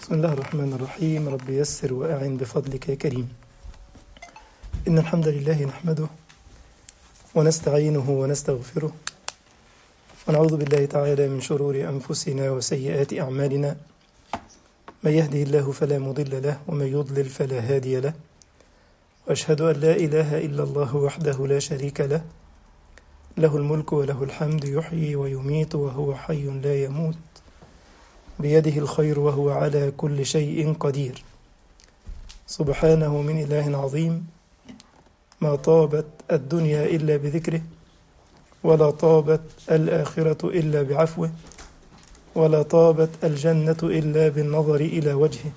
بسم الله الرحمن الرحيم رب يسر وأعن بفضلك يا كريم إن الحمد لله نحمده ونستعينه ونستغفره ونعوذ بالله تعالى من شرور أنفسنا وسيئات أعمالنا من يهده الله فلا مضل له ومن يضلل فلا هادي له وأشهد أن لا إله إلا الله وحده لا شريك له له الملك وله الحمد يحيي ويميت وهو حي لا يموت بيده الخير وهو على كل شيء قدير سبحانه من إله عظيم ما طابت الدنيا إلا بذكره ولا طابت الآخرة إلا بعفوه ولا طابت الجنة إلا بالنظر إلى وجهه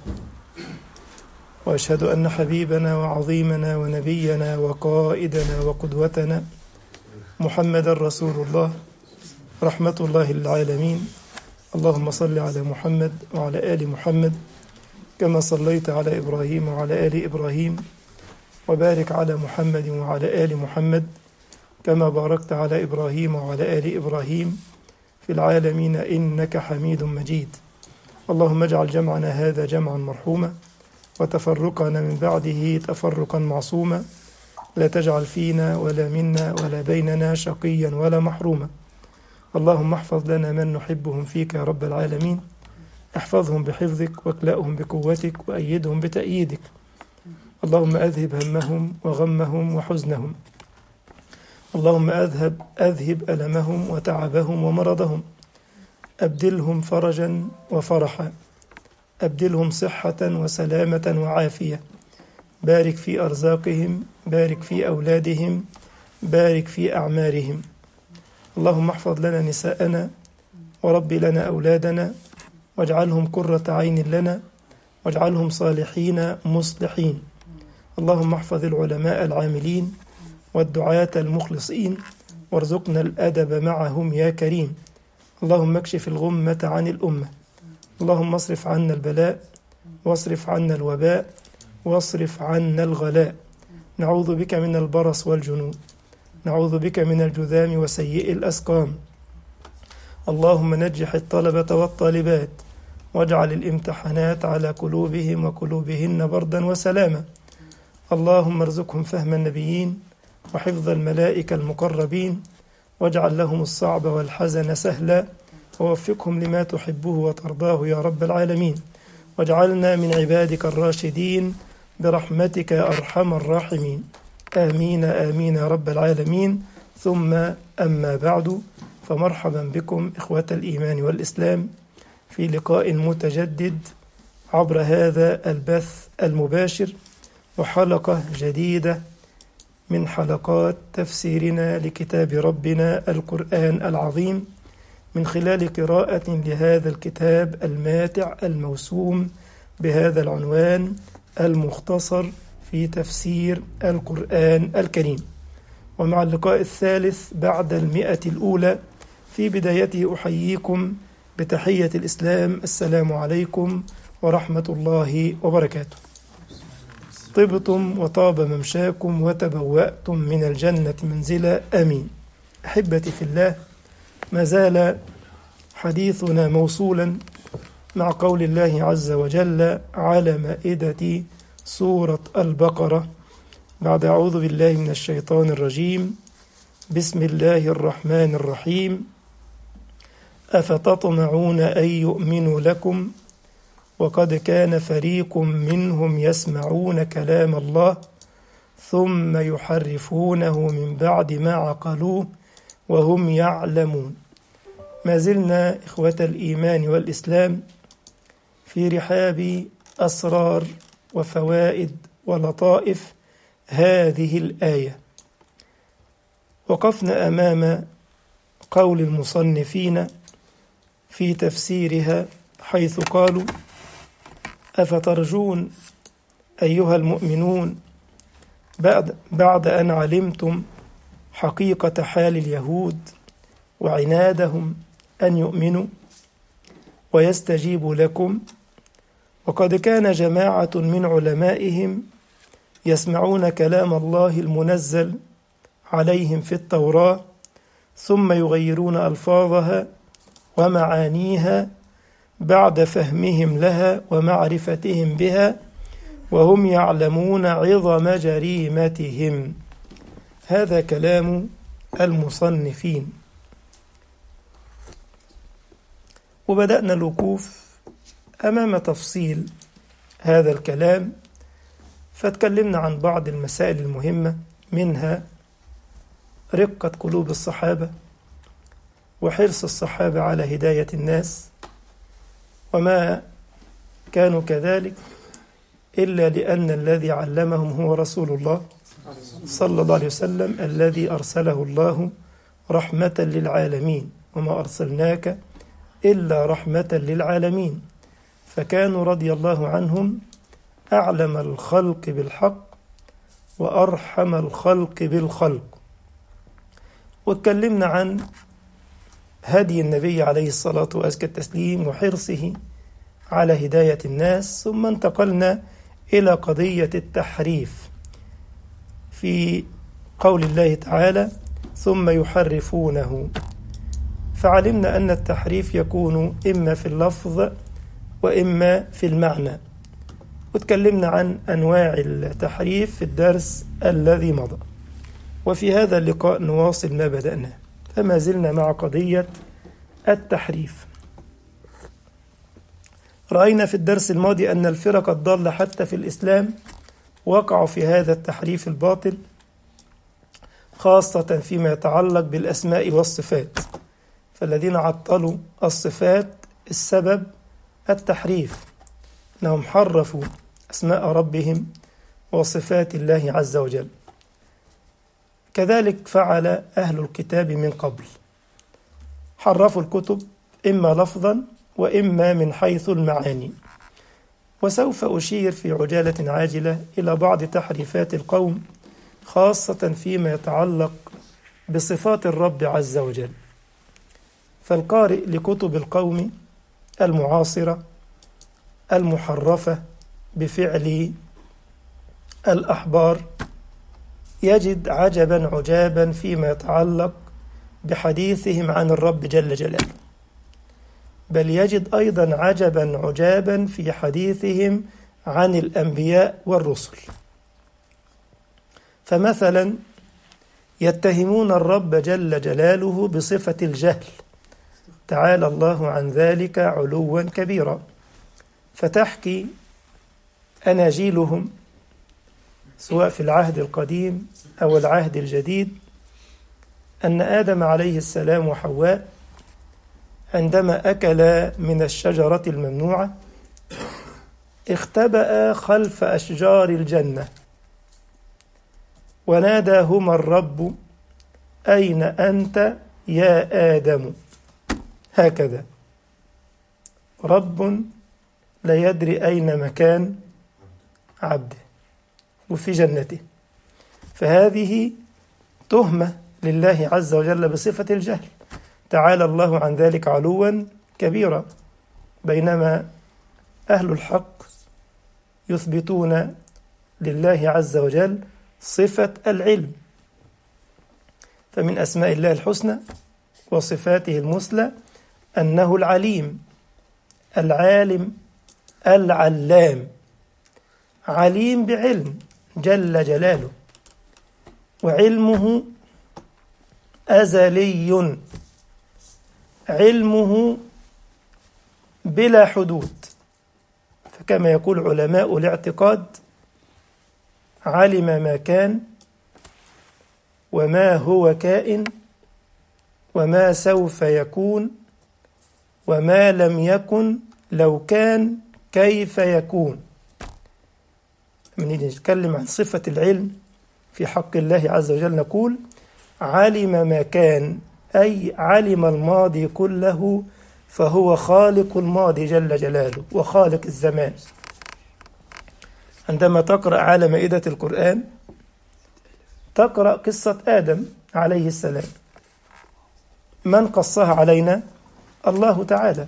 وأشهد أن حبيبنا وعظيمنا ونبينا وقائدنا وقدوتنا محمد رسول الله رحمة الله للعالمين اللهم صل على محمد وعلى آل محمد كما صليت على إبراهيم وعلى آل إبراهيم وبارك على محمد وعلى آل محمد كما باركت على إبراهيم وعلى آل إبراهيم في العالمين إنك حميد مجيد اللهم اجعل جمعنا هذا جمعا مرحوما وتفرقنا من بعده تفرقا معصوما لا تجعل فينا ولا منا ولا بيننا شقيا ولا محروما اللهم احفظ لنا من نحبهم فيك يا رب العالمين احفظهم بحفظك واكلأهم بقوتك وأيدهم بتأييدك اللهم أذهب همهم وغمهم وحزنهم اللهم أذهب أذهب ألمهم وتعبهم ومرضهم أبدلهم فرجا وفرحا أبدلهم صحة وسلامة وعافية بارك في أرزاقهم بارك في أولادهم بارك في أعمارهم اللهم احفظ لنا نساءنا ورب لنا أولادنا واجعلهم قرة عين لنا واجعلهم صالحين مصلحين اللهم احفظ العلماء العاملين والدعاة المخلصين وارزقنا الأدب معهم يا كريم اللهم اكشف الغمة عن الأمة اللهم اصرف عنا البلاء واصرف عنا الوباء واصرف عنا الغلاء نعوذ بك من البرص والجنون نعوذ بك من الجذام وسيء الأسقام اللهم نجح الطلبة والطالبات واجعل الامتحانات على قلوبهم وقلوبهن بردا وسلاما اللهم ارزقهم فهم النبيين وحفظ الملائكة المقربين واجعل لهم الصعب والحزن سهلا ووفقهم لما تحبه وترضاه يا رب العالمين واجعلنا من عبادك الراشدين برحمتك يا أرحم الراحمين آمين آمين يا رب العالمين ثم أما بعد فمرحبا بكم إخوة الإيمان والإسلام في لقاء متجدد عبر هذا البث المباشر وحلقة جديدة من حلقات تفسيرنا لكتاب ربنا القرآن العظيم من خلال قراءة لهذا الكتاب الماتع الموسوم بهذا العنوان المختصر في تفسير القرآن الكريم ومع اللقاء الثالث بعد المئة الأولى في بدايته أحييكم بتحية الإسلام السلام عليكم ورحمة الله وبركاته طبتم وطاب ممشاكم وتبوأتم من الجنة منزلا آمين أحبتي في الله ما زال حديثنا موصولا مع قول الله عز وجل على مائدة سورة البقرة بعد أعوذ بالله من الشيطان الرجيم بسم الله الرحمن الرحيم أفتطمعون أن يؤمنوا لكم وقد كان فريق منهم يسمعون كلام الله ثم يحرفونه من بعد ما عقلوه وهم يعلمون ما زلنا إخوة الإيمان والإسلام في رحاب أسرار وفوائد ولطائف هذه الآية وقفنا أمام قول المصنفين في تفسيرها حيث قالوا أفترجون أيها المؤمنون بعد, بعد أن علمتم حقيقة حال اليهود وعنادهم أن يؤمنوا ويستجيبوا لكم وقد كان جماعة من علمائهم يسمعون كلام الله المنزل عليهم في التوراة ثم يغيرون ألفاظها ومعانيها بعد فهمهم لها ومعرفتهم بها وهم يعلمون عظم جريمتهم هذا كلام المصنفين وبدأنا الوقوف أمام تفصيل هذا الكلام فتكلمنا عن بعض المسائل المهمة منها رقة قلوب الصحابة وحرص الصحابة على هداية الناس وما كانوا كذلك إلا لأن الذي علمهم هو رسول الله صلى الله عليه وسلم الذي أرسله الله رحمة للعالمين وما أرسلناك إلا رحمة للعالمين فكانوا رضي الله عنهم أعلم الخلق بالحق وأرحم الخلق بالخلق واتكلمنا عن هدي النبي عليه الصلاة وأزكى التسليم وحرصه على هداية الناس ثم انتقلنا إلى قضية التحريف في قول الله تعالى ثم يحرفونه فعلمنا أن التحريف يكون إما في اللفظ وإما في المعنى وتكلمنا عن أنواع التحريف في الدرس الذي مضى وفي هذا اللقاء نواصل ما بدأناه فما زلنا مع قضية التحريف رأينا في الدرس الماضي أن الفرق الضالة حتى في الإسلام وقعوا في هذا التحريف الباطل خاصة فيما يتعلق بالأسماء والصفات فالذين عطلوا الصفات السبب التحريف أنهم حرفوا أسماء ربهم وصفات الله عز وجل كذلك فعل أهل الكتاب من قبل حرفوا الكتب إما لفظا وإما من حيث المعاني وسوف أشير في عجالة عاجلة إلى بعض تحريفات القوم خاصة فيما يتعلق بصفات الرب عز وجل فالقارئ لكتب القوم المعاصرة المحرفة بفعل الأحبار يجد عجبا عجابا فيما يتعلق بحديثهم عن الرب جل جلاله بل يجد أيضا عجبا عجابا في حديثهم عن الأنبياء والرسل فمثلا يتهمون الرب جل جلاله بصفة الجهل تعالى الله عن ذلك علوا كبيرا فتحكي أناجيلهم سواء في العهد القديم أو العهد الجديد أن آدم عليه السلام وحواء عندما أكلا من الشجرة الممنوعة اختبأ خلف أشجار الجنة وناداهما الرب أين أنت يا آدم هكذا رب لا يدري أين مكان عبده وفي جنته فهذه تهمة لله عز وجل بصفة الجهل تعالى الله عن ذلك علوا كبيرا بينما أهل الحق يثبتون لله عز وجل صفة العلم فمن أسماء الله الحسنى وصفاته المثلى أنه العليم العالم العلام عليم بعلم جل جلاله وعلمه أزلي علمه بلا حدود فكما يقول علماء الاعتقاد علم ما كان وما هو كائن وما سوف يكون وما لم يكن لو كان كيف يكون لما نيجي نتكلم عن صفة العلم في حق الله عز وجل نقول علم ما كان أي علم الماضي كله فهو خالق الماضي جل جلاله وخالق الزمان عندما تقرأ على مائدة القرآن تقرأ قصة آدم عليه السلام من قصها علينا الله تعالى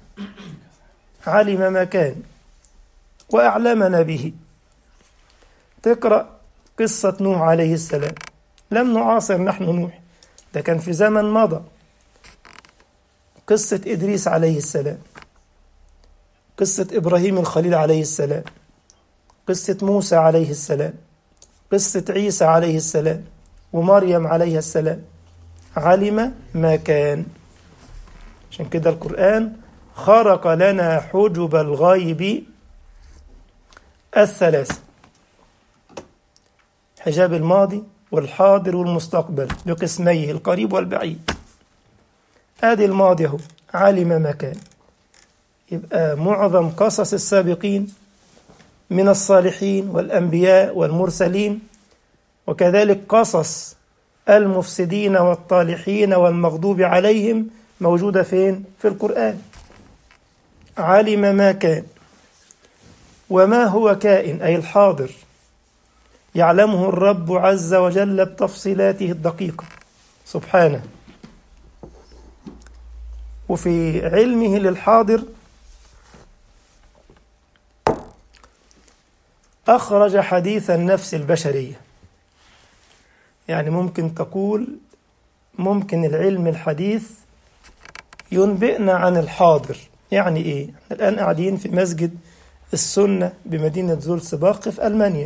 علم ما كان وأعلمنا به تقرأ قصة نوح عليه السلام لم نعاصر نحن نوح ده كان في زمن مضى قصة إدريس عليه السلام قصة إبراهيم الخليل عليه السلام قصة موسى عليه السلام قصة عيسى عليه السلام ومريم عليها السلام علم ما كان عشان كده القرآن خرق لنا حجب الغيب الثلاثة حجاب الماضي والحاضر والمستقبل بقسميه القريب والبعيد ادي الماضي اهو علم ما كان يبقى معظم قصص السابقين من الصالحين والانبياء والمرسلين وكذلك قصص المفسدين والطالحين والمغضوب عليهم موجوده فين في القران علم ما كان وما هو كائن اي الحاضر يعلمه الرب عز وجل بتفصيلاته الدقيقه سبحانه وفي علمه للحاضر أخرج حديث النفس البشرية يعني ممكن تقول ممكن العلم الحديث ينبئنا عن الحاضر يعني إيه؟ احنا الآن قاعدين في مسجد السنة بمدينة زولسباق في ألمانيا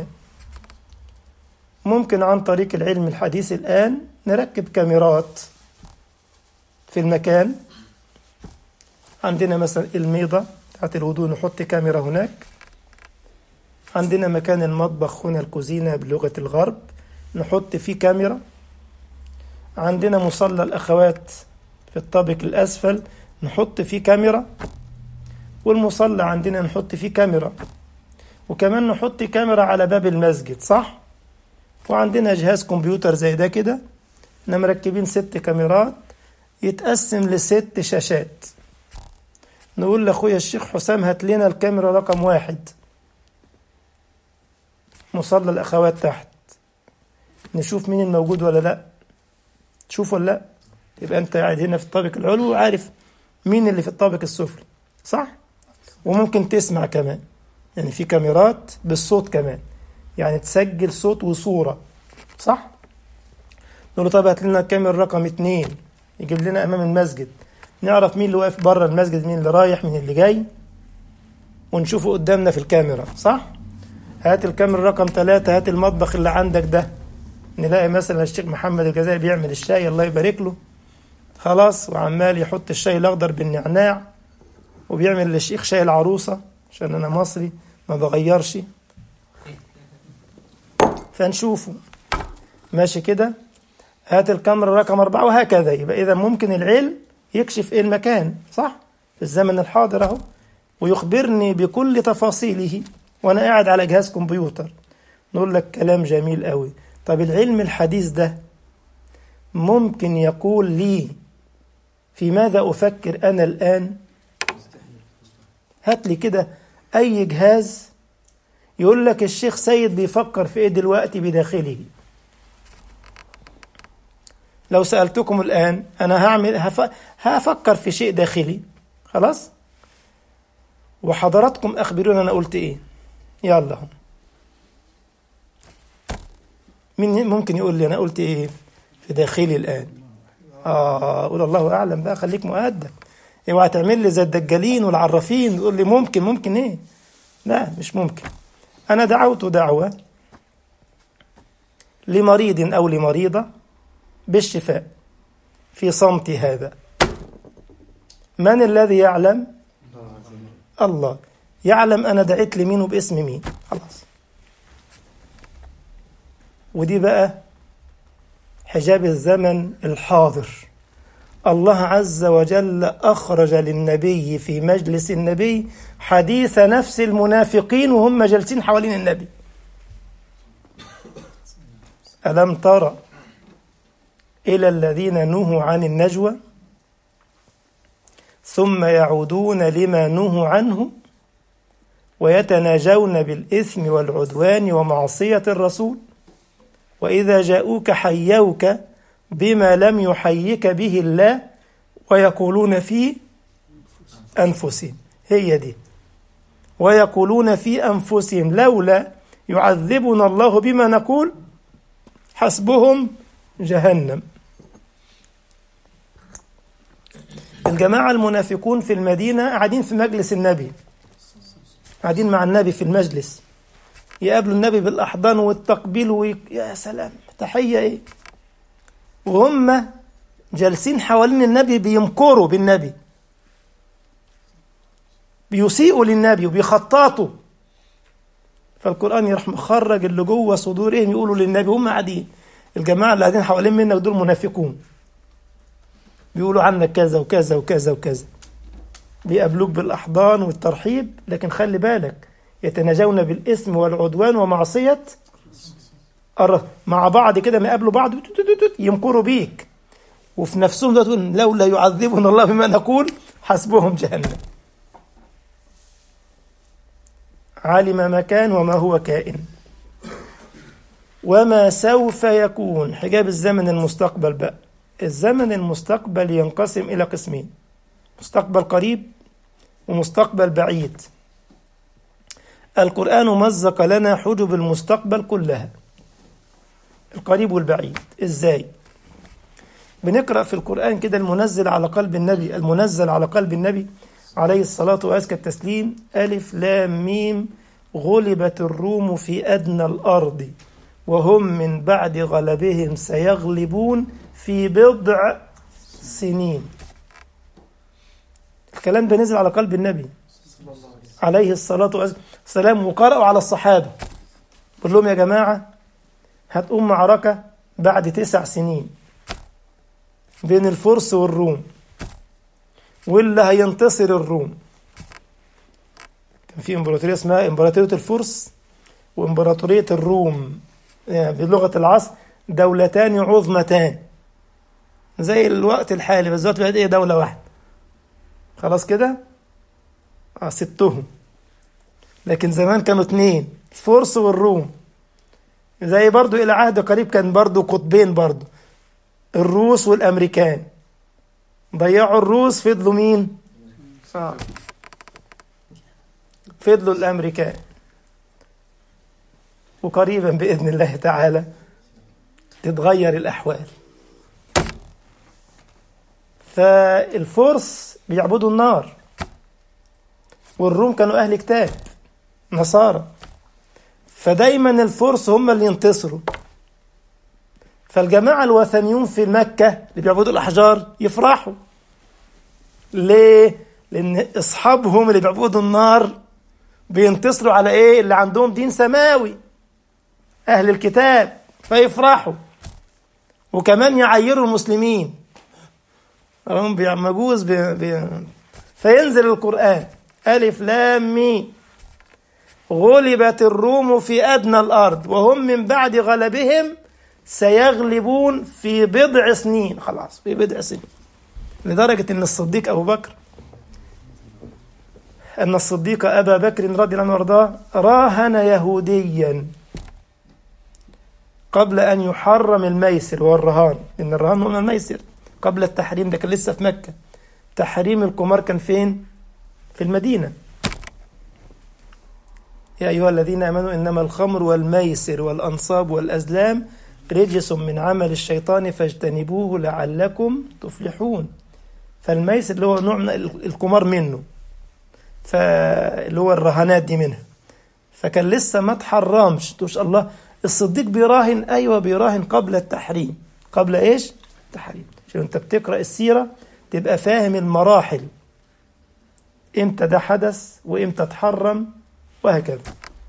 ممكن عن طريق العلم الحديث الآن نركب كاميرات في المكان عندنا مثلا الميضة بتاعت الوضوء نحط كاميرا هناك عندنا مكان المطبخ هنا الكوزينة بلغة الغرب نحط فيه كاميرا عندنا مصلى الأخوات في الطابق الأسفل نحط فيه كاميرا والمصلى عندنا نحط فيه كاميرا وكمان نحط كاميرا على باب المسجد صح؟ وعندنا جهاز كمبيوتر زي ده كده احنا مركبين ست كاميرات يتقسم لست شاشات نقول لاخويا الشيخ حسام هات لنا الكاميرا رقم واحد مصلى الاخوات تحت نشوف مين الموجود ولا لا تشوف ولا لا يبقى انت قاعد هنا في الطابق العلوي وعارف مين اللي في الطابق السفلي صح وممكن تسمع كمان يعني في كاميرات بالصوت كمان يعني تسجل صوت وصوره صح نقول له طب هات لنا الكاميرا رقم اتنين يجيب لنا امام المسجد نعرف مين اللي واقف بره المسجد مين اللي رايح مين اللي جاي ونشوفه قدامنا في الكاميرا صح هات الكاميرا رقم ثلاثة هات المطبخ اللي عندك ده نلاقي مثلا الشيخ محمد الجزائري بيعمل الشاي الله يبارك له خلاص وعمال يحط الشاي الاخضر بالنعناع وبيعمل للشيخ شاي العروسه عشان انا مصري ما بغيرش فنشوفه ماشي كده هات الكاميرا رقم أربعة وهكذا يبقى إذا ممكن العلم يكشف إيه المكان صح في الزمن الحاضر أهو ويخبرني بكل تفاصيله وأنا قاعد على جهاز كمبيوتر نقول لك كلام جميل قوي طب العلم الحديث ده ممكن يقول لي في ماذا أفكر أنا الآن هات لي كده أي جهاز يقول لك الشيخ سيد بيفكر في إيه دلوقتي بداخله لو سألتكم الآن أنا هعمل هف... هفكر في شيء داخلي خلاص وحضراتكم أخبرونا أنا قلت إيه يلا هم. مين ممكن يقول لي أنا قلت إيه في داخلي الآن آه قول الله أعلم بقى خليك مؤدب اوعى تعمل لي زي الدجالين والعرافين تقول لي ممكن ممكن إيه لا مش ممكن أنا دعوت دعوة لمريض أو لمريضة بالشفاء في صمت هذا من الذي يعلم الله يعلم أنا دعيت لمين وباسم مين خلاص ودي بقى حجاب الزمن الحاضر الله عز وجل أخرج للنبي في مجلس النبي حديث نفس المنافقين وهم جالسين حوالين النبي ألم ترى إلى الذين نهوا عن النجوى ثم يعودون لما نهوا عنه ويتناجون بالإثم والعدوان ومعصية الرسول وإذا جاءوك حيوك بما لم يحيك به الله ويقولون في أنفسهم هي دي ويقولون في أنفسهم لولا يعذبنا الله بما نقول حسبهم جهنم الجماعة المنافقون في المدينة قاعدين في مجلس النبي قاعدين مع النبي في المجلس يقابلوا النبي بالأحضان والتقبيل وي... يا سلام تحية إيه وهم جالسين حوالين النبي بيمكروا بالنبي بيسيئوا للنبي وبيخططوا فالقرآن يروح مخرج اللي جوه صدورهم يقولوا للنبي هم قاعدين الجماعة اللي قاعدين حوالين منك دول منافقون بيقولوا عنك كذا وكذا وكذا وكذا بيقابلوك بالأحضان والترحيب لكن خلي بالك يتناجون بالإثم والعدوان ومعصية مع بعض كده ما يقابلوا بعض يمكروا بيك وفي نفسهم ده تقول لولا يعذبنا الله بما نقول حسبهم جهنم علم ما كان وما هو كائن وما سوف يكون حجاب الزمن المستقبل بقى الزمن المستقبل ينقسم إلى قسمين مستقبل قريب ومستقبل بعيد القرآن مزق لنا حجب المستقبل كلها القريب والبعيد ازاي بنقرأ في القرآن كده المنزل على قلب النبي المنزل على قلب النبي عليه الصلاة وأزكى التسليم ألف لام ميم غلبت الروم في أدنى الأرض وهم من بعد غلبهم سيغلبون في بضع سنين الكلام ده نزل على قلب النبي عليه الصلاة والسلام وقرأوا على الصحابة قل لهم يا جماعة هتقوم معركة بعد تسع سنين بين الفرس والروم واللي هينتصر الروم كان في امبراطورية اسمها امبراطورية الفرس وامبراطورية الروم يعني بلغة العصر دولتان عظمتان زي الوقت الحالي بس دلوقتي بقت ايه دولة واحدة خلاص كده اه ستهم لكن زمان كانوا اتنين الفرس والروم زي برضو الى عهد قريب كان برضو قطبين برضو الروس والامريكان ضيعوا الروس فضلوا مين آه. فضلوا الامريكان وقريبا باذن الله تعالى تتغير الاحوال فالفرس بيعبدوا النار والروم كانوا اهل كتاب نصارى فدايما الفرس هم اللي ينتصروا فالجماعة الوثنيون في مكة اللي بيعبدوا الأحجار يفرحوا ليه؟ لأن أصحابهم اللي بيعبدوا النار بينتصروا على إيه؟ اللي عندهم دين سماوي أهل الكتاب فيفرحوا وكمان يعيروا المسلمين هم مجوز بي بي فينزل القرآن ألف لام ميم غلبت الروم في أدنى الأرض وهم من بعد غلبهم سيغلبون في بضع سنين خلاص في بضع سنين لدرجة أن الصديق أبو بكر أن الصديق أبا بكر رضي الله عنه وارضاه راهن يهوديا قبل أن يحرم الميسر والرهان إن الرهان هو الميسر قبل التحريم ده كان لسه في مكة تحريم القمار كان فين؟ في المدينة يا أيها الذين آمنوا إنما الخمر والميسر والأنصاب والأزلام رجس من عمل الشيطان فاجتنبوه لعلكم تفلحون فالميسر اللي هو نوع من القمار منه فاللي هو الرهانات دي منها فكان لسه ما تحرمش تقولش الله الصديق بيراهن ايوه بيراهن قبل التحريم قبل ايش التحريم عشان انت بتقرا السيره تبقى فاهم المراحل امتى ده حدث وامتى اتحرم وهكذا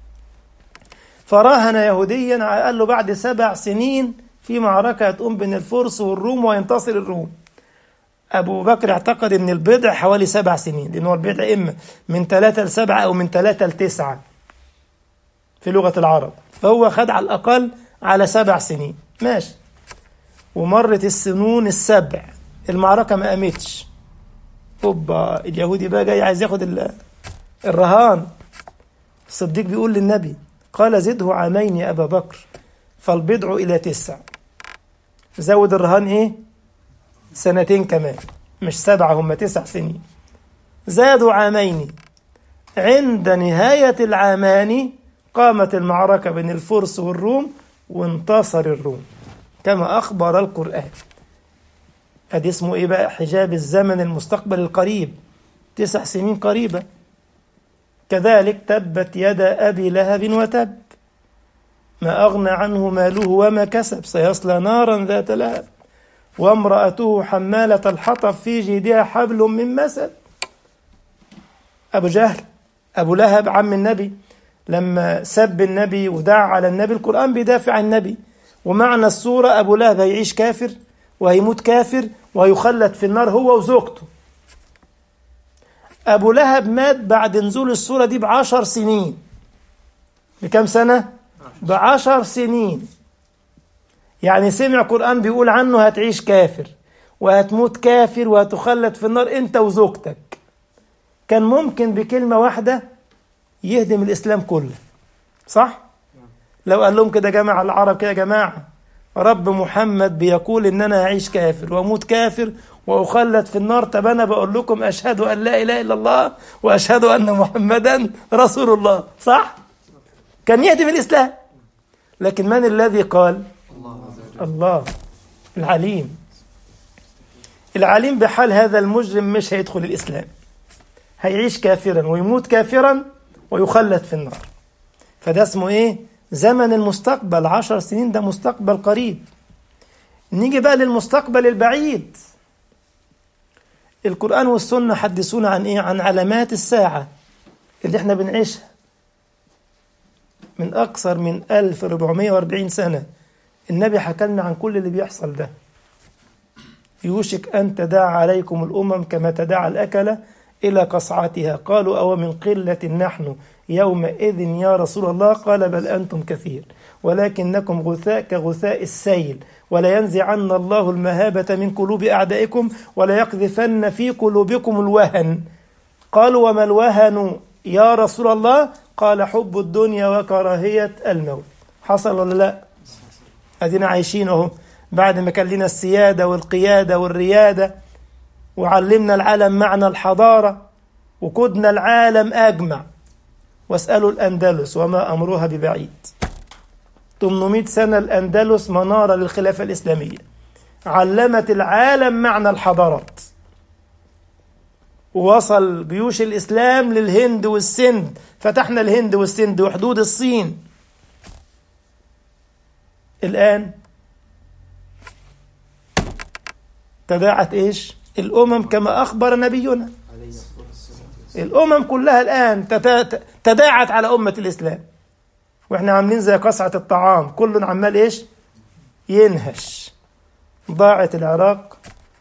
فراهن يهوديا قال له بعد سبع سنين في معركة هتقوم بين الفرس والروم وينتصر الروم أبو بكر اعتقد أن البضع حوالي سبع سنين لأن هو البضع إما من ثلاثة لسبعة أو من ثلاثة لتسعة في لغة العرب فهو خد على الأقل على سبع سنين ماشي ومرت السنون السبع المعركة ما قامتش اوبا اليهودي بقى جاي عايز ياخد الرهان الصديق بيقول للنبي قال زده عامين يا أبا بكر فالبضع إلى تسع زود الرهان إيه سنتين كمان مش سبعة هم تسع سنين زادوا عامين عند نهاية العامان قامت المعركة بين الفرس والروم وانتصر الروم كما أخبر القرآن أدي اسمه إيه بقى حجاب الزمن المستقبل القريب تسع سنين قريبة كذلك تبت يد أبي لهب وتب ما أغنى عنه ماله وما كسب سيصلى نارا ذات لهب وامرأته حمالة الحطب في جيدها حبل من مسد أبو جهل أبو لهب عم النبي لما سب النبي ودعا على النبي القرآن بيدافع عن النبي ومعنى السورة أبو لهب هيعيش كافر وهيموت كافر وهيخلد في النار هو وزوجته أبو لهب مات بعد نزول السورة دي بعشر سنين بكم سنة؟ بعشر سنين يعني سمع قرآن بيقول عنه هتعيش كافر وهتموت كافر وهتخلد في النار انت وزوجتك كان ممكن بكلمة واحدة يهدم الإسلام كله صح؟ لو قال لهم كده جماعة العرب كده يا جماعة رب محمد بيقول إن أنا هعيش كافر وأموت كافر وأخلد في النار طب أنا بقول لكم أشهد أن لا إله إلا الله وأشهد أن محمدا رسول الله صح؟ كان يهدم الإسلام لكن من الذي قال؟ الله العليم العليم بحال هذا المجرم مش هيدخل الإسلام هيعيش كافرا ويموت كافرا ويخلد في النار فده اسمه ايه زمن المستقبل عشر سنين ده مستقبل قريب نيجي بقى للمستقبل البعيد القرآن والسنة حدثونا عن ايه عن علامات الساعة اللي احنا بنعيشها من أكثر من 1440 سنة النبي حكى لنا عن كل اللي بيحصل ده يوشك أن تداعى عليكم الأمم كما تداعى الأكلة إلى قصعتها قالوا أو من قلة نحن يومئذ يا رسول الله قال بل أنتم كثير ولكنكم غثاء كغثاء السيل ولا ينزعن الله المهابة من قلوب أعدائكم ولا يقذفن في قلوبكم الوهن قالوا وما الوهن يا رسول الله قال حب الدنيا وكراهية الموت حصل ولا لا أدينا عايشين أهو بعد ما كان لنا السيادة والقيادة والريادة وعلمنا العالم معنى الحضارة وقدنا العالم أجمع واسألوا الأندلس وما أمرها ببعيد 800 سنة الأندلس منارة للخلافة الإسلامية علمت العالم معنى الحضارات ووصل جيوش الإسلام للهند والسند فتحنا الهند والسند وحدود الصين الآن تداعت إيش الأمم كما أخبر نبينا الأمم كلها الآن تداعت على أمة الإسلام وإحنا عاملين زي قصعة الطعام كل عمال إيش ينهش ضاعت العراق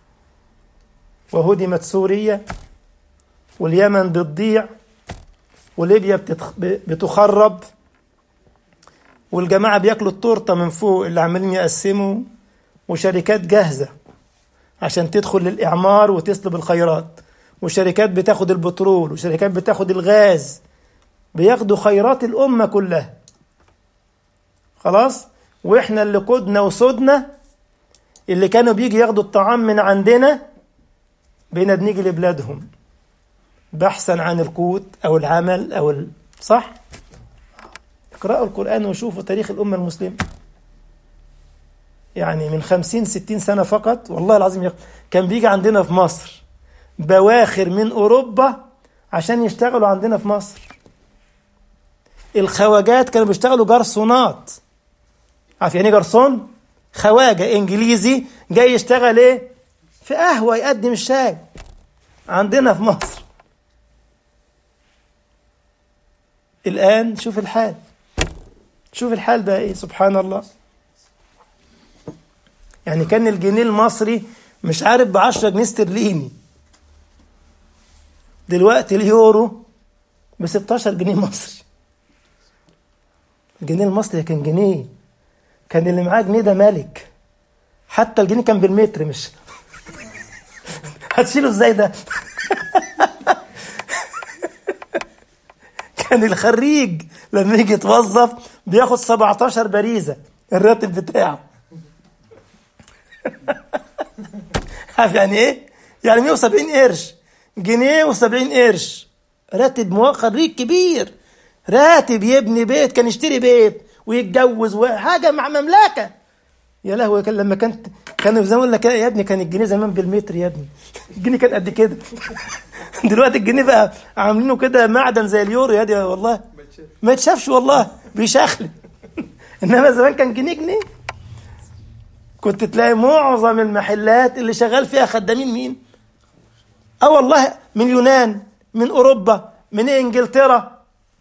وهدمت سوريا واليمن بتضيع وليبيا بتتخ... بتخرب والجماعة بياكلوا التورتة من فوق اللي عمالين يقسموا وشركات جاهزة عشان تدخل للإعمار وتسلب الخيرات وشركات بتاخد البترول وشركات بتاخد الغاز بياخدوا خيرات الأمة كلها خلاص وإحنا اللي قدنا وسودنا اللي كانوا بيجي ياخدوا الطعام من عندنا بينا بنيجي لبلادهم بحثا عن القوت أو العمل أو ال... صح؟ اقرأوا القرآن وشوفوا تاريخ الأمة المسلمة يعني من خمسين ستين سنة فقط والله العظيم كان بيجي عندنا في مصر بواخر من أوروبا عشان يشتغلوا عندنا في مصر الخواجات كانوا بيشتغلوا جرسونات عارف يعني جرسون خواجة إنجليزي جاي يشتغل إيه في قهوة يقدم الشاي عندنا في مصر الآن شوف الحال شوف الحال بقى إيه سبحان الله يعني كان الجنيه المصري مش عارف ب 10 جنيه استرليني دلوقتي اليورو ب 16 جنيه مصري الجنيه المصري كان جنيه كان اللي معاه جنيه ده ملك حتى الجنيه كان بالمتر مش هتشيله ازاي ده كان الخريج لما يجي يتوظف بياخد 17 باريزه الراتب بتاعه عارف يعني ايه؟ يعني 170 قرش جنيه و70 قرش راتب خريج كبير راتب يبني بيت كان يشتري بيت ويتجوز وحاجه مع مملكه يا لهوي كان لما كانت كانوا زمان لك يا ابني كان الجنيه زمان بالمتر يا ابني الجنيه كان قد كده دلوقتي الجنيه بقى عاملينه كده معدن زي اليورو يا دي والله ما يتشافش والله بيشخلي انما زمان كان جنيه جنيه كنت تلاقي معظم المحلات اللي شغال فيها خدامين مين اه والله من اليونان من اوروبا من انجلترا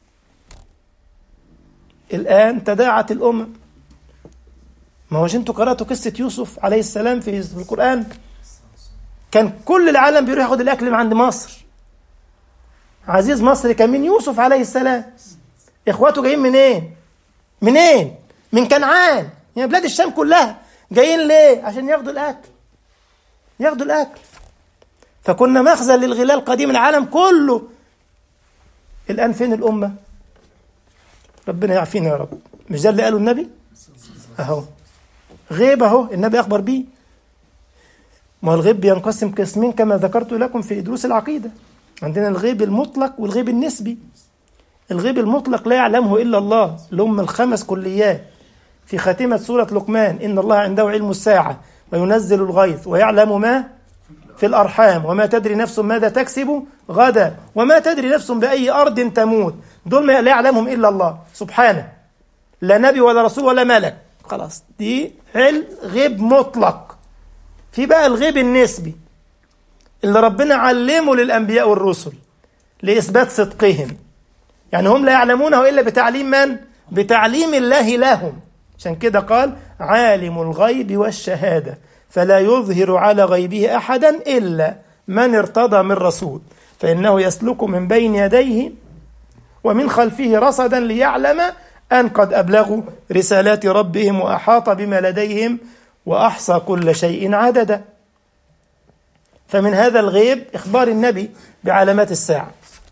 الان تداعت الامم ما هوش انتوا قراتوا قصه يوسف عليه السلام في القران كان كل العالم بيروح ياخد الاكل من عند مصر عزيز مصر كان من يوسف عليه السلام اخواته جايين منين منين من كنعان يعني بلاد الشام كلها جايين ليه عشان ياخدوا الاكل ياخدوا الاكل فكنا مخزن للغلال قديم العالم كله الان فين الامه ربنا يعافينا يا رب مش ده اللي قاله النبي اهو غيب اهو النبي اخبر بيه ما هو الغيب بينقسم قسمين كما ذكرت لكم في دروس العقيده عندنا الغيب المطلق والغيب النسبي الغيب المطلق لا يعلمه الا الله اللي هم الخمس كليات في خاتمه سوره لقمان ان الله عنده علم الساعه وينزل الغيث ويعلم ما في الارحام وما تدري نفس ماذا تكسب غدا وما تدري نفس باي ارض تموت دول ما لا يعلمهم الا الله سبحانه لا نبي ولا رسول ولا ملك خلاص دي علم غيب مطلق في بقى الغيب النسبي اللي ربنا علمه للانبياء والرسل لاثبات صدقهم يعني هم لا يعلمونه الا بتعليم من بتعليم الله لهم عشان كده قال عالم الغيب والشهاده فلا يظهر على غيبه احدا الا من ارتضى من رسول فانه يسلك من بين يديه ومن خلفه رصدا ليعلم ان قد ابلغوا رسالات ربهم واحاط بما لديهم واحصى كل شيء عددا فمن هذا الغيب اخبار النبي بعلامات الساعه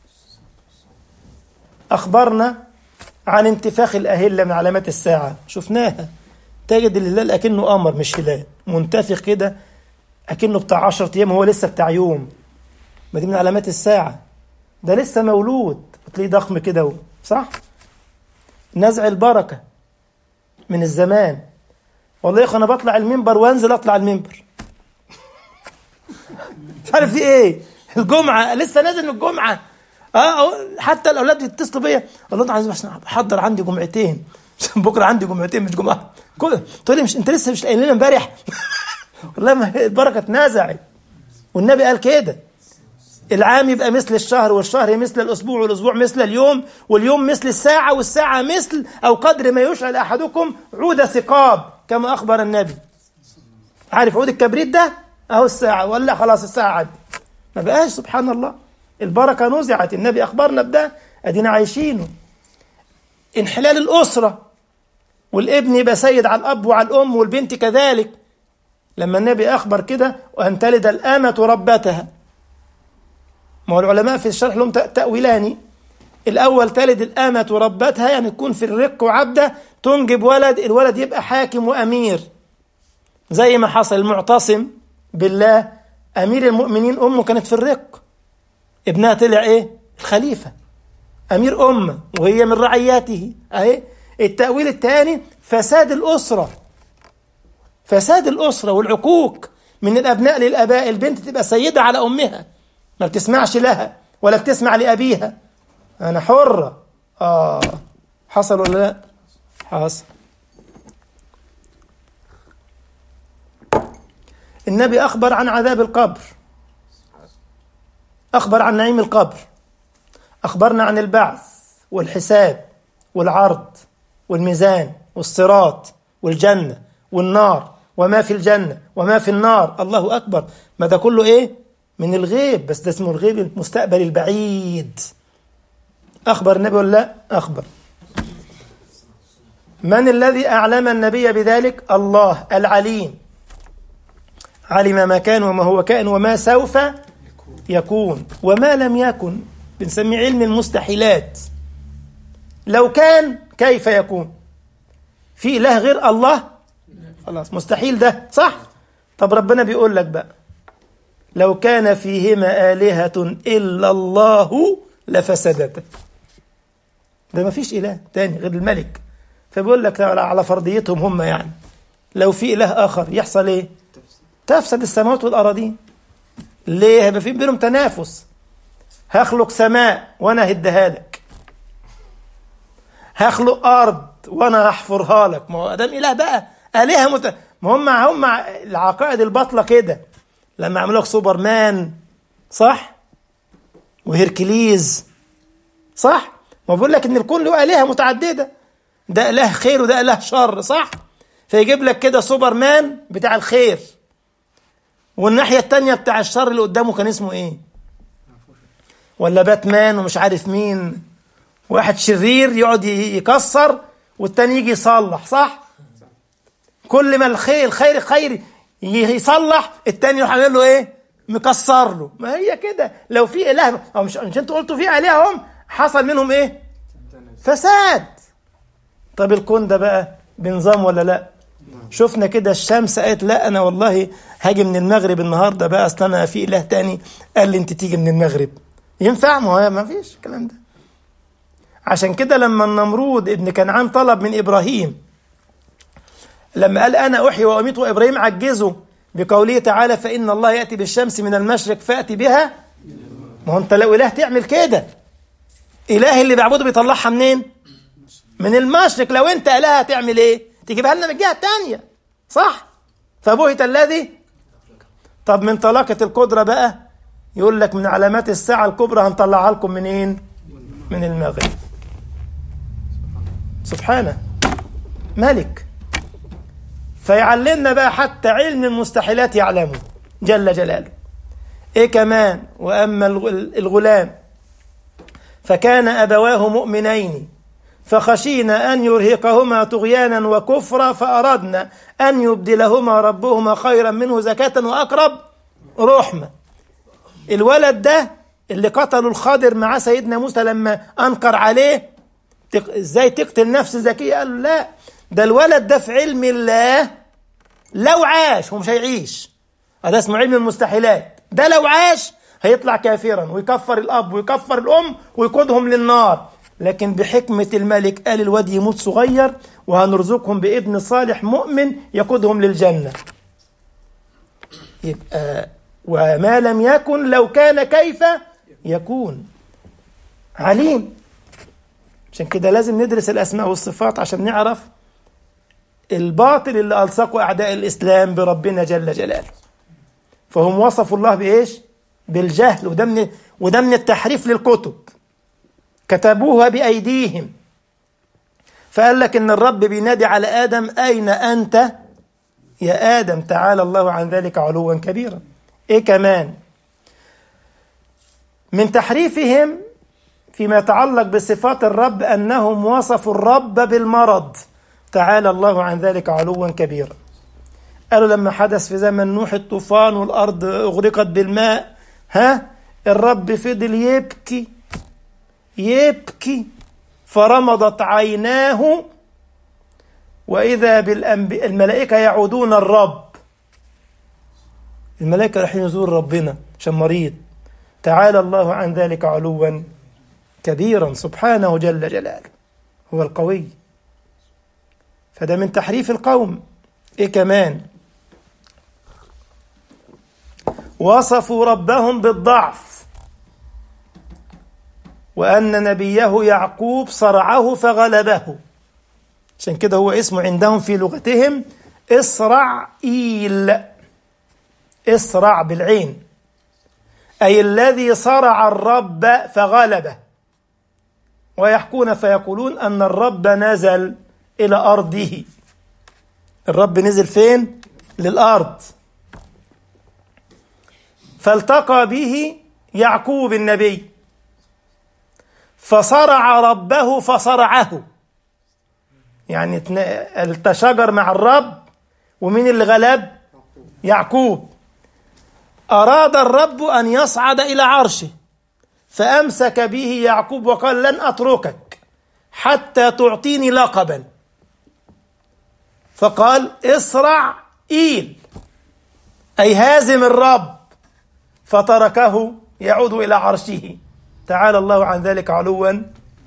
اخبرنا عن انتفاخ الاهله من علامات الساعه شفناها تجد الهلال اكنه قمر مش هلال منتفخ كده اكنه بتاع 10 ايام هو لسه بتاع يوم ما دي من علامات الساعه ده لسه مولود وتلاقيه ضخم كده صح نزع البركه من الزمان والله يا اخي انا بطلع المنبر وانزل اطلع المنبر مش عارف في ايه الجمعه لسه نازل من الجمعه اه حتى الاولاد يتصلوا بيا والله عايز عشان احضر عندي جمعتين عشان بكره عندي جمعتين مش جمعه تقول لي مش انت لسه مش قايل لنا امبارح والله ما البركه اتنازعت والنبي قال كده العام يبقى مثل الشهر والشهر مثل الاسبوع والاسبوع مثل اليوم واليوم مثل الساعه والساعه مثل او قدر ما يشعل احدكم عود ثقاب كما اخبر النبي عارف عود الكبريت ده اهو الساعه ولا خلاص الساعه عدت ما بقاش سبحان الله البركه نزعت النبي اخبرنا بده ادينا عايشينه انحلال الاسره والابن يبقى سيد على الاب وعلى الام والبنت كذلك لما النبي اخبر كده وان تلد الامه ربتها ما هو العلماء في الشرح لهم تاويلان الاول تلد الامه ربتها يعني تكون في الرق وعبده تنجب ولد الولد يبقى حاكم وامير زي ما حصل المعتصم بالله امير المؤمنين امه كانت في الرق ابنها طلع ايه الخليفه امير امه وهي من رعياته اهي التاويل الثاني فساد الاسره فساد الاسره والعقوق من الابناء للاباء البنت تبقى سيده على امها ما بتسمعش لها ولا بتسمع لابيها انا حره اه حصل ولا لا حصل النبي اخبر عن عذاب القبر اخبر عن نعيم القبر اخبرنا عن البعث والحساب والعرض والميزان والصراط والجنه والنار وما في الجنه وما في النار الله اكبر ما ده كله ايه من الغيب بس ده اسمه الغيب المستقبل البعيد اخبر النبي ولا لا اخبر من الذي اعلم النبي بذلك الله العليم علم ما كان وما هو كائن وما سوف يكون وما لم يكن بنسميه علم المستحيلات لو كان كيف يكون في اله غير الله خلاص مستحيل ده صح طب ربنا بيقول لك بقى لو كان فيهما آلهة إلا الله لفسدتا ده ما فيش إله تاني غير الملك فبيقول لك على فرضيتهم هم يعني لو في إله آخر يحصل إيه؟ تفسد السماوات والأراضين ليه؟ هيبقى في بينهم تنافس هخلق سماء وأنا هديها لك هخلق أرض وأنا هحفرها لك ما هو أدام إله بقى آلهة مت... ما هم هم العقائد الباطلة كده لما عملوا لك سوبرمان صح؟ وهيركليز صح؟ ما بقول لك إن الكون له آلهة متعددة ده إله خير وده إله شر صح؟ فيجيب لك كده سوبرمان بتاع الخير والناحية التانية بتاع الشر اللي قدامه كان اسمه ايه ولا باتمان ومش عارف مين واحد شرير يقعد يكسر والتاني يجي يصلح صح كل ما الخير الخير خير يصلح التاني يروح عامل له ايه مكسر له ما هي كده لو في اله او مش مش انتوا قلتوا في الهه هم حصل منهم ايه فساد طب الكون ده بقى بنظام ولا لا شفنا كده الشمس قالت لا انا والله هاجي من المغرب النهارده بقى اصل انا في اله تاني قال لي انت تيجي من المغرب ينفع ما هو ما فيش الكلام ده عشان كده لما النمرود ابن كنعان طلب من ابراهيم لما قال انا احيي واميت وابراهيم عجزه بقوله تعالى فان الله ياتي بالشمس من المشرق فاتي بها ما هو انت لو اله تعمل كده اله اللي بيعبده بيطلعها منين من المشرق لو انت اله هتعمل ايه تجيبها لنا من الجهه الثانيه صح فبهت الذي طب من طلاقه القدره بقى يقول لك من علامات الساعه الكبرى هنطلعها لكم منين من المغرب سبحانه ملك فيعلمنا بقى حتى علم المستحيلات يعلمه جل جلاله ايه كمان واما الغلام فكان ابواه مؤمنين فخشينا ان يرهقهما طغيانا وكفرا فاردنا ان يبدلهما ربهما خيرا منه زكاه واقرب رحمه الولد ده اللي قتلوا الخضر مع سيدنا موسى لما انكر عليه تق... ازاي تقتل نفس زكيه قال له لا ده الولد ده في علم الله لو عاش هو مش هيعيش هذا اسمه علم المستحيلات ده لو عاش هيطلع كافرا ويكفر الاب ويكفر الام ويقودهم للنار لكن بحكمة الملك قال الواد يموت صغير وهنرزقهم بابن صالح مؤمن يقودهم للجنة يبقى وما لم يكن لو كان كيف يكون عليم عشان كده لازم ندرس الأسماء والصفات عشان نعرف الباطل اللي ألصقه أعداء الإسلام بربنا جل جلاله فهم وصفوا الله بإيش؟ بالجهل وده من وده من التحريف للكتب كتبوها بأيديهم فقال لك إن الرب بينادي على آدم أين أنت يا آدم تعالى الله عن ذلك علوا كبيرا إيه كمان من تحريفهم فيما يتعلق بصفات الرب أنهم وصفوا الرب بالمرض تعالى الله عن ذلك علوا كبيرا قالوا لما حدث في زمن نوح الطوفان والأرض أغرقت بالماء ها الرب فضل يبكي يبكي فرمضت عيناه وإذا بالأنبياء الملائكة يعودون الرب الملائكة رايحين يزور ربنا عشان مريض تعالى الله عن ذلك علوا كبيرا سبحانه جل جلاله هو القوي فده من تحريف القوم ايه كمان وصفوا ربهم بالضعف وأن نبيه يعقوب صرعه فغلبه عشان كده هو اسمه عندهم في لغتهم إسرعيل إسرع بالعين أي الذي صرع الرب فغلبه ويحكون فيقولون أن الرب نزل إلى أرضه الرب نزل فين؟ للأرض فالتقى به يعقوب النبي فصرع ربه فصرعه يعني التشاجر مع الرب ومين اللي غلب يعقوب أراد الرب أن يصعد إلى عرشه فأمسك به يعقوب وقال لن أتركك حتى تعطيني لقبا فقال اسرع إيل أي هازم الرب فتركه يعود إلى عرشه تعالى الله عن ذلك علوا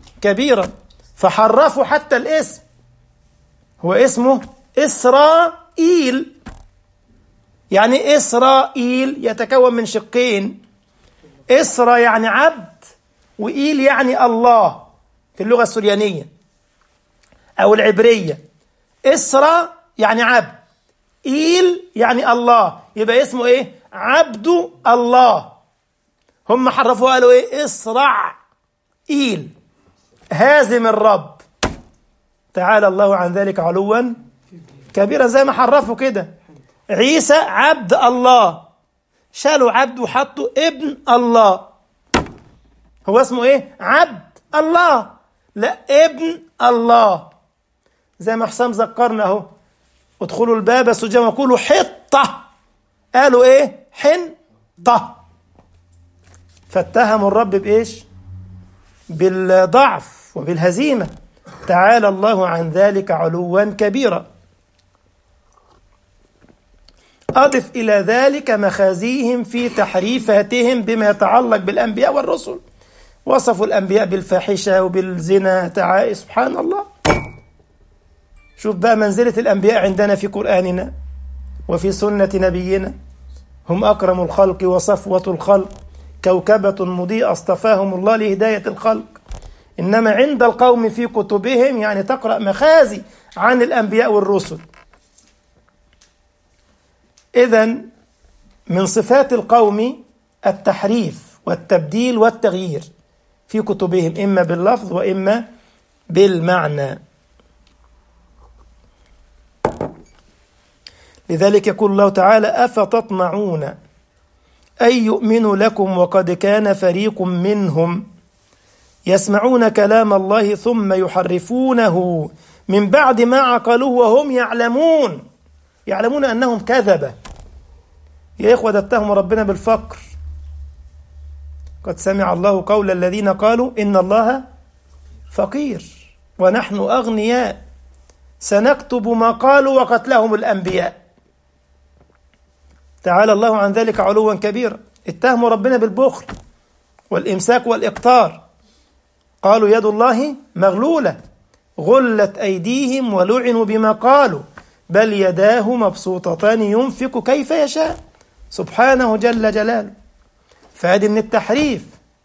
كبيرا فحرفوا حتى الاسم هو اسمه إسرائيل إسرائيل يعني إسرائيل يتكون من شقين إسرى يعني عبد وإيل يعني الله في اللغة السريانية أو العبرية إسرى يعني عبد إيل يعني الله يبقى اسمه إيه عبد الله هم حرفوها قالوا إيه إسرع إيل هازم الرب تعالى الله عن ذلك علوا كبيرا زي ما حرفوا كده عيسى عبد الله شالوا عبد وحطوا ابن الله هو اسمه ايه عبد الله لا ابن الله زي ما حسام ذكرنا اهو ادخلوا الباب سجا وقولوا حطة قالوا ايه حنطة فاتهموا الرب بايش بالضعف وبالهزيمة تعالى الله عن ذلك علوا كبيرا أضف إلى ذلك مخازيهم في تحريفاتهم بما يتعلق بالأنبياء والرسل وصفوا الأنبياء بالفاحشة وبالزنا تعالى سبحان الله شوف بقى منزلة الأنبياء عندنا في قرآننا وفي سنة نبينا هم أكرم الخلق وصفوة الخلق كوكبة مضيئة اصطفاهم الله لهداية الخلق إنما عند القوم في كتبهم يعني تقرأ مخازي عن الأنبياء والرسل إذا من صفات القوم التحريف والتبديل والتغيير في كتبهم إما باللفظ وإما بالمعنى لذلك يقول الله تعالى أفتطمعون أن يؤمنوا لكم وقد كان فريق منهم يسمعون كلام الله ثم يحرفونه من بعد ما عقلوه وهم يعلمون يعلمون أنهم كذبة يا إخوة ده اتهموا ربنا بالفقر قد سمع الله قول الذين قالوا إن الله فقير ونحن أغنياء سنكتب ما قالوا وقتلهم الأنبياء تعالى الله عن ذلك علوا كبيرا اتهموا ربنا بالبخل والإمساك والإقتار قالوا يد الله مغلولة غلت أيديهم ولعنوا بما قالوا بل يداه مبسوطتان ينفق كيف يشاء سبحانه جل جلاله فهذه من التحريف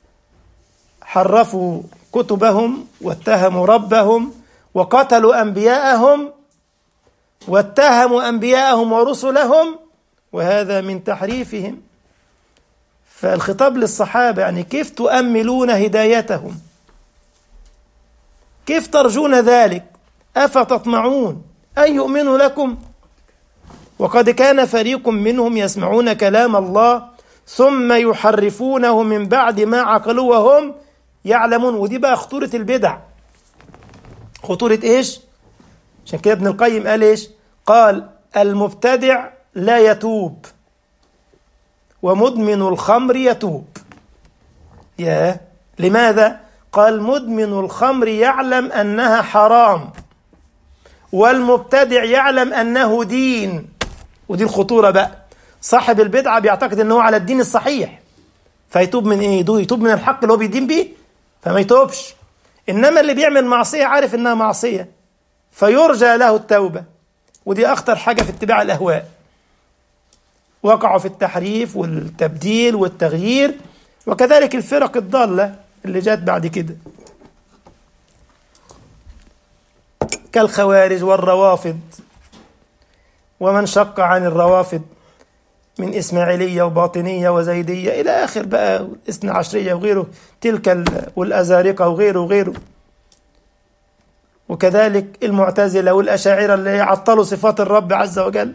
حرفوا كتبهم واتهموا ربهم وقتلوا أنبياءهم واتهموا أنبياءهم ورسلهم وهذا من تحريفهم فالخطاب للصحابة يعني كيف تؤملون هدايتهم كيف ترجون ذلك أفتطمعون أن يؤمنوا لكم وقد كان فريق منهم يسمعون كلام الله ثم يحرفونه من بعد ما عقلوا وهم يعلمون ودي بقى خطورة البدع خطورة إيش عشان كده ابن القيم قال إيش قال المبتدع لا يتوب ومدمن الخمر يتوب يا لماذا قال مدمن الخمر يعلم أنها حرام والمبتدع يعلم أنه دين ودي الخطورة بقى صاحب البدعة بيعتقد أنه على الدين الصحيح فيتوب من إيه يتوب من الحق اللي هو بيدين بيه فما يتوبش إنما اللي بيعمل معصية عارف إنها معصية فيرجى له التوبة ودي أخطر حاجة في اتباع الأهواء وقعوا في التحريف والتبديل والتغيير وكذلك الفرق الضالة اللي جات بعد كده كالخوارج والروافض ومن شق عن الروافض من إسماعيلية وباطنية وزيدية إلى آخر بقى الاثنى عشرية وغيره تلك والأزارقة وغيره وغيره وكذلك المعتزلة والأشاعرة اللي عطلوا صفات الرب عز وجل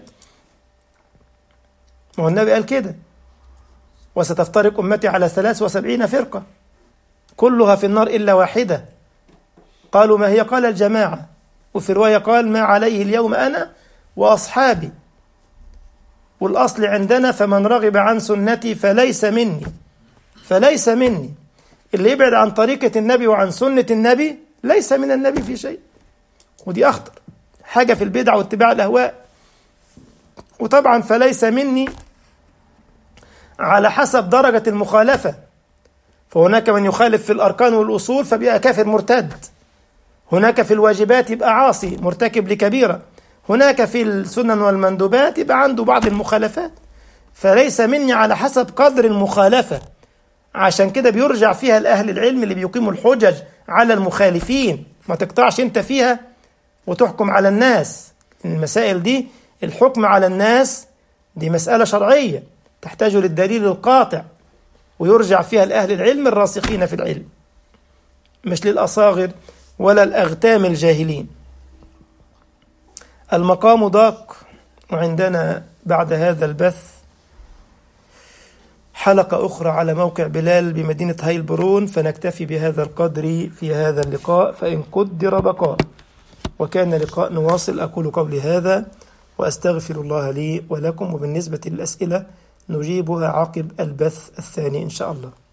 ما النبي قال كده وستفترق أمتي على ثلاث وسبعين فرقة كلها في النار إلا واحدة قالوا ما هي قال الجماعة وفي رواية قال ما عليه اليوم أنا وأصحابي والأصل عندنا فمن رغب عن سنتي فليس مني فليس مني اللي يبعد عن طريقة النبي وعن سنة النبي ليس من النبي في شيء ودي أخطر حاجة في البدع واتباع الأهواء وطبعا فليس مني على حسب درجة المخالفة فهناك من يخالف في الأركان والأصول فبيبقى كافر مرتد هناك في الواجبات يبقى عاصي مرتكب لكبيرة هناك في السنن والمندوبات يبقى عنده بعض المخالفات فليس مني على حسب قدر المخالفة عشان كده بيرجع فيها الأهل العلم اللي بيقيموا الحجج على المخالفين ما تقطعش انت فيها وتحكم على الناس المسائل دي الحكم على الناس دي مسألة شرعية تحتاج للدليل القاطع ويرجع فيها الأهل العلم الراسخين في العلم مش للأصاغر ولا الأغتام الجاهلين المقام ضاق وعندنا بعد هذا البث حلقة أخرى على موقع بلال بمدينة هايلبرون فنكتفي بهذا القدر في هذا اللقاء فإن قدر بقاء وكان لقاء نواصل أقول قولي هذا وأستغفر الله لي ولكم وبالنسبة للأسئلة نجيبها عقب البث الثاني إن شاء الله